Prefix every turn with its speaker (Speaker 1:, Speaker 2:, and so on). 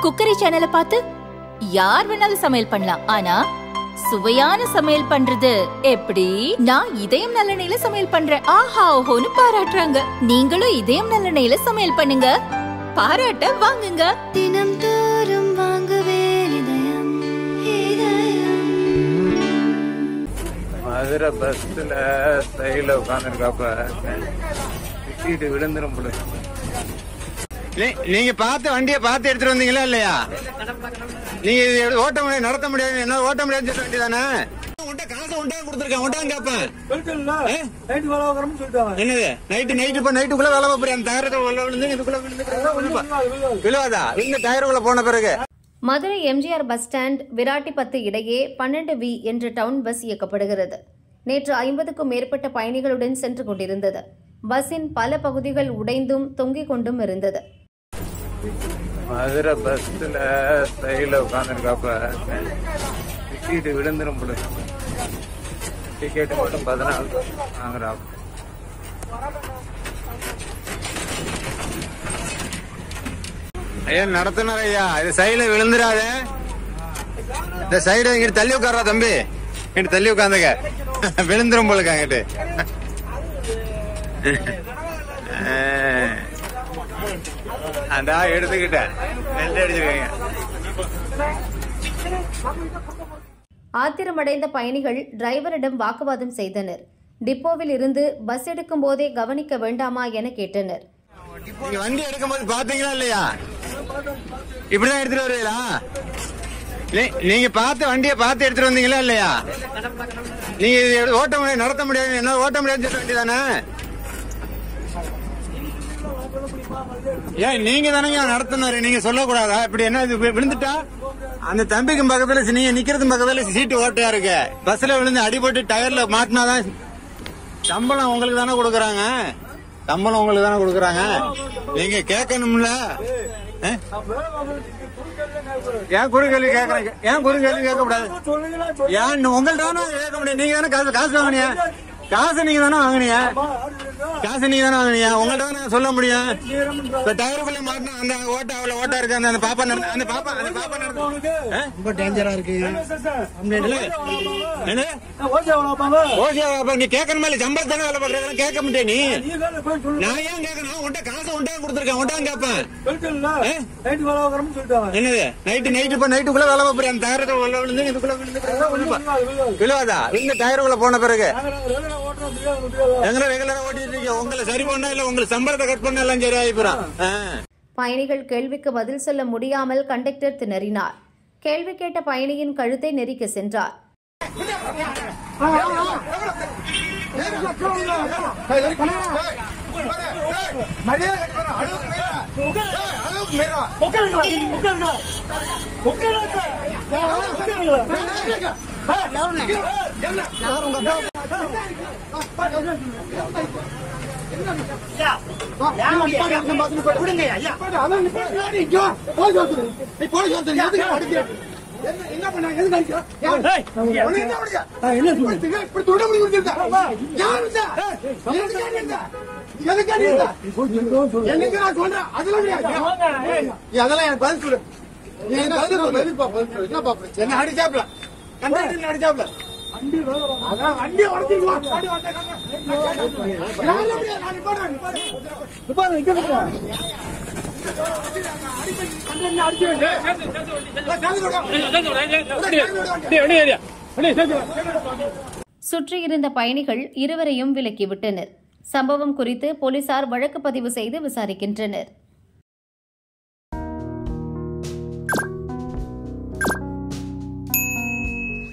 Speaker 1: Cookery சேனலை பார்த்து யார் வேணாலும் சமையல் பண்ணலாம் ஆனா சுவையான சமையல் பண்றது எப்படி நான் இதயம் நல்லெண்ணெயில சமையல் பண்றேன் ஆஹா ஓஹோன்னு பாராட்டுறாங்க நீங்களும் இதயம் நல்லெண்ணெயில சமையல் பண்ணுங்க பாராட்ட வாங்குங்க
Speaker 2: தினம் தோறும் வாங்குவே இதயம் இதயம்
Speaker 3: மதுரை பஸ்ல ஸ்டைல உட்காந்துருக்காப்ப சீட்டு விழுந்துரும் போல நீ- நீங்க பார்த்து வண்டியை பார்த்து எடுத்துட்டு வந்தீங்களா இல்லையா நீங்க இது எப்படி ஓட்ட முடியாது நடத்த முடியாது என்ன ஓட்ட முடியாது சொல்ல வேண்டியதானே உன்ட்ட காசை உண்டா கொடுத்துருக்கேன் உண்டான்னு கேட்பேன் ஏ? என்னது நைட்டு நைட்டு இப்ப நைட்டுக்குள்ள வேலை பார்ப்பேன் அந்த டயரத்தை உள்ள விழுந்து இதுக்குள்ள விழுந்து விழுவாதா இந்த டயருக்குள்ள போன பிறகு
Speaker 4: மதுரை எம்ஜிஆர் பஸ் ஸ்டாண்ட் விராட்டிப்பத்து இடையே பன்னெண்டு வி என்ற டவுன் பஸ் இயக்கப்படுகிறது நேற்று ஐம்பதுக்கும் மேற்பட்ட பயணிகளுடன் சென்று கொண்டிருந்தது பஸ்ஸின் பல பகுதிகள் உடைந்தும் தொங்கிக் கொண்டும் இருந்தது
Speaker 3: மதுரை பஸ்ல ஸ்டைல உட்காந்துருக்காப்ப சீட்டு விழுந்துரும் போல டிக்கெட் மட்டும் பதினாலு வாங்குறாப்ப ஐயா நடத்துனர் ஐயா இது சைடுல விழுந்துடாத இந்த சைடு இங்கிட்டு தள்ளி உட்கார்றா தம்பி இங்கிட்டு தள்ளி உட்காந்துக்க விழுந்துரும் போலுக்க அங்கிட்டு அந்தா எடுத்துக்கிட்டேன் நெல் அடிச்சிருக்கீங்க
Speaker 4: ஆத்திரமடைந்த பயணிகள் டிரைவரிடம் வாக்குவாதம் செய்தனர் டிப்போவில் இருந்து பஸ் எடுக்கும் போதே கவனிக்க வேண்டாமா என கேட்டனர்
Speaker 3: நீங்க வண்டி எடுக்கும்போது பாத்தீங்களா இல்லையா இப்படிதான் எடுத்துட்டு வருவீங்களா நீ- நீங்க பார்த்து வண்டியை பார்த்து எடுத்துட்டு வந்தீங்களா இல்லையா நீங்க இது எப்படி ஓட்ட முடியாது நடத்த முடியாது என்ன ஓட்ட முடியாதுன்னு சொல்ல வேண்டியதானே ஏன் நீங்க தானங்க நடத்தினாரு நீங்க சொல்லக்கூடாதா இப்படி என்ன இது வி- விழுந்துட்டா அந்த தம்பிக்கும் பக்கத்துல சி- நீங்க நிக்கிறதும் பக்கத்துல சீட்டு ஓட்டையா இருக்கு பஸ்ல விழுந்து அடிபட்டு டயர்ல மாட்டினாதான் சம்பளம் உங்களுக்கு தானே கொடுக்கறாங்க சம்பளம் உங்களுக்கு தானே கொடுக்கறாங்க நீங்க கேட்கணும்ல ஆ? ஏன் குறுகேள்வி கேக்குறீங்க ஏன் குறுகேள்வி கேட்க கூடாது ஏன் உங்கள்ட்ட தானே கேட்க முடியும் நீங்க தானே காசு காசு வாங்கினீங்க காசு நீங்க தானே வாங்கினீங்க காசு நீங்க தானே வாங்கினீங்க உங்கள்ட்ட தானே சொல்ல முடியும் இப்ப டயருக்குள்ள மாட்டினா அந்த ஓட்ட அவ்வளவு ஓட்டா இருக்கு அந்த அந்த பாப்பா நடந்து- அந்த பாப்பா அந்த பாப்பா நடந்து- ஆ?
Speaker 5: ரொம்ப டேஞ்சரா இருக்கு
Speaker 3: என்ன? என்ன? ஓசியா அப்ப நீ கேட்கணுமா இல்ல சம்பளம் தானே வேலை பாக்குறேன் கேட்க முடியும் நீ நான் ஏன் கேட்கணும் உன்ட்ட காசை உண்டா கொடுத்துருக்கேன் உண்டான்னு கேட்பேன் ஏ? என்னது நைட்டு நைட்டு இப்ப நைட்டுக்குள்ள வேலை பார்ப்பேன் அந்த டயரத்தை உள்ள விழுந்து இதுக்குள்ள விழுந்து விழுவாதா இந்த டயருக்குள்ள போன பிறகு எங்களை ரெகுலரா ஓட்டிட்டு இருக்கீங்க உங்களை சரி பண்ணா இல்ல உங்களுக்கு சம்பளத்தை கட் பண்ண எல்லாம் சரி ஆயிப்புறான்
Speaker 4: பயணிகள் கேள்விக்கு பதில் சொல்ல முடியாமல் கண்டக்டர் திணறினார் கேள்வி கேட்ட பயணியின் கழுத்தை நெரிக்க சென்றார்
Speaker 5: என்ன பண்ணாங்க எதுக்கு அடிக்கிறோம்? உன்னை என்ன பண்ணுங்க? இப்படி தொட முடியும் இருந்தா? யார் இருந்தா? எதுக்கு அடி இருந்தா? எதுக்கு அடி இருந்தா? என்னங்க நான் சொல்றேன் அதெல்லாம் கிடையாது. நீ அதெல்லாம் எனக்கு பதில் சொல்லு நீ எனக்கு பதில் சொல்லு. பதில் பா, பதில் சொல்லு. என்னப்பா பிரச்சனை? என்ன அடிச்சாப்ல கண்டக்டர் என்ன அடிச்சாப்ல அதான் வண்டியை உடச்சிருவா. வண்டி உடச்சாங்க. நான் இல்ல முடியாது. நான் நிப்பாட்டுறேன், நிப்பாட்டுறேன். நிப்பாட்டுறேன், இங்க நிப்பாட்டுறேன். கண்டக்டர் அடிச்சு விடு.
Speaker 4: சுற்றியிருந்த பயணிகள் இருவரையும் விலக்கிவிட்டனர் சம்பவம் குறித்து போலீசார் வழக்கு பதிவு செய்து விசாரிக்கின்றனர்